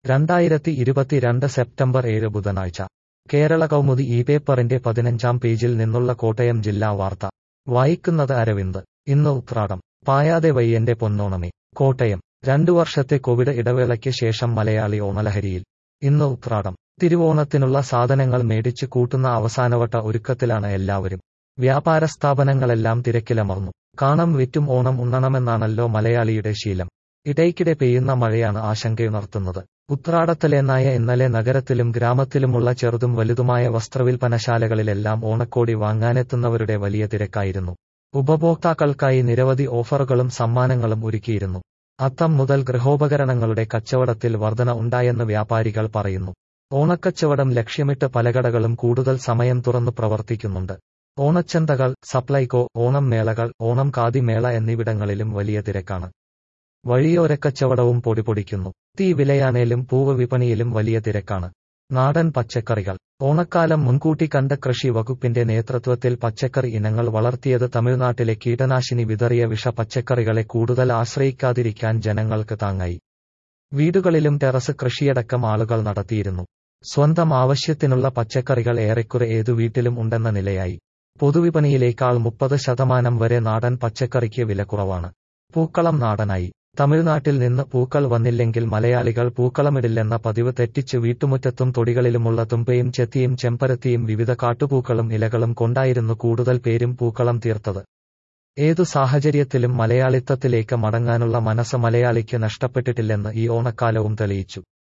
രണ്ടായിരത്തി ഇരുപത്തിരണ്ട് സെപ്റ്റംബർ ഏഴ് ബുധനാഴ്ച കേരള കൗമുദി ഈ പേപ്പറിന്റെ പതിനഞ്ചാം പേജിൽ നിന്നുള്ള കോട്ടയം ജില്ലാ വാർത്ത വായിക്കുന്നത് അരവിന്ദ് ഇന്ന് ഉത്രാടം പായാതെ വയ്യന്റെ പൊന്നോണമേ കോട്ടയം രണ്ടു വർഷത്തെ കോവിഡ് ഇടവേളയ്ക്ക് ശേഷം മലയാളി ഓണലഹരിയിൽ ഇന്ന് ഉത്രാടം തിരുവോണത്തിനുള്ള സാധനങ്ങൾ മേടിച്ചു കൂട്ടുന്ന അവസാനവട്ട ഒരുക്കത്തിലാണ് എല്ലാവരും വ്യാപാര സ്ഥാപനങ്ങളെല്ലാം തിരക്കിലമർന്നു കാണം വിറ്റും ഓണം ഉണ്ണണമെന്നാണല്ലോ മലയാളിയുടെ ശീലം ഇടയ്ക്കിടെ പെയ്യുന്ന മഴയാണ് ആശങ്കയുണർത്തുന്നത് ഉത്രാടത്തലേന്നായ ഇന്നലെ നഗരത്തിലും ഗ്രാമത്തിലുമുള്ള ചെറുതും വലുതുമായ വസ്ത്രവിൽപ്പനശാലകളിലെല്ലാം ഓണക്കോടി വാങ്ങാനെത്തുന്നവരുടെ വലിയ തിരക്കായിരുന്നു ഉപഭോക്താക്കൾക്കായി നിരവധി ഓഫറുകളും സമ്മാനങ്ങളും ഒരുക്കിയിരുന്നു അത്തം മുതൽ ഗൃഹോപകരണങ്ങളുടെ കച്ചവടത്തിൽ വർധന ഉണ്ടായെന്ന് വ്യാപാരികൾ പറയുന്നു ഓണക്കച്ചവടം ലക്ഷ്യമിട്ട് പലകടകളും കൂടുതൽ സമയം തുറന്നു പ്രവർത്തിക്കുന്നുണ്ട് ഓണച്ചന്തകൾ സപ്ലൈകോ ഓണം മേളകൾ ഓണം കാതി മേള എന്നിവിടങ്ങളിലും വലിയ തിരക്കാണ് വഴിയോരക്കച്ചവടവും പൊടിപൊടിക്കുന്നു തീ വിലയാണേലും പൂവ് വിപണിയിലും വലിയ തിരക്കാണ് നാടൻ പച്ചക്കറികൾ ഓണക്കാലം മുൻകൂട്ടി കണ്ട കൃഷി വകുപ്പിന്റെ നേതൃത്വത്തിൽ പച്ചക്കറി ഇനങ്ങൾ വളർത്തിയത് തമിഴ്നാട്ടിലെ കീടനാശിനി വിതറിയ വിഷ പച്ചക്കറികളെ കൂടുതൽ ആശ്രയിക്കാതിരിക്കാൻ ജനങ്ങൾക്ക് താങ്ങായി വീടുകളിലും ടെറസ് കൃഷിയടക്കം ആളുകൾ നടത്തിയിരുന്നു സ്വന്തം ആവശ്യത്തിനുള്ള പച്ചക്കറികൾ ഏറെക്കുറെ ഏതു വീട്ടിലും ഉണ്ടെന്ന നിലയായി പൊതുവിപണിയിലേക്കാൾ മുപ്പത് ശതമാനം വരെ നാടൻ പച്ചക്കറിക്ക് വില കുറവാണ് പൂക്കളം നാടനായി തമിഴ്നാട്ടിൽ നിന്ന് പൂക്കൾ വന്നില്ലെങ്കിൽ മലയാളികൾ പൂക്കളമിടില്ലെന്ന പതിവ് തെറ്റിച്ച് വീട്ടുമുറ്റത്തും തൊടികളിലുമുള്ള തുമ്പയും ചെത്തിയും ചെമ്പരത്തിയും വിവിധ കാട്ടുപൂക്കളും ഇലകളും കൊണ്ടായിരുന്നു കൂടുതൽ പേരും പൂക്കളം തീർത്തത് ഏതു സാഹചര്യത്തിലും മലയാളിത്തത്തിലേക്ക് മടങ്ങാനുള്ള മനസ്സ് മലയാളിക്ക് നഷ്ടപ്പെട്ടിട്ടില്ലെന്ന് ഈ ഓണക്കാലവും തെളിയിച്ചു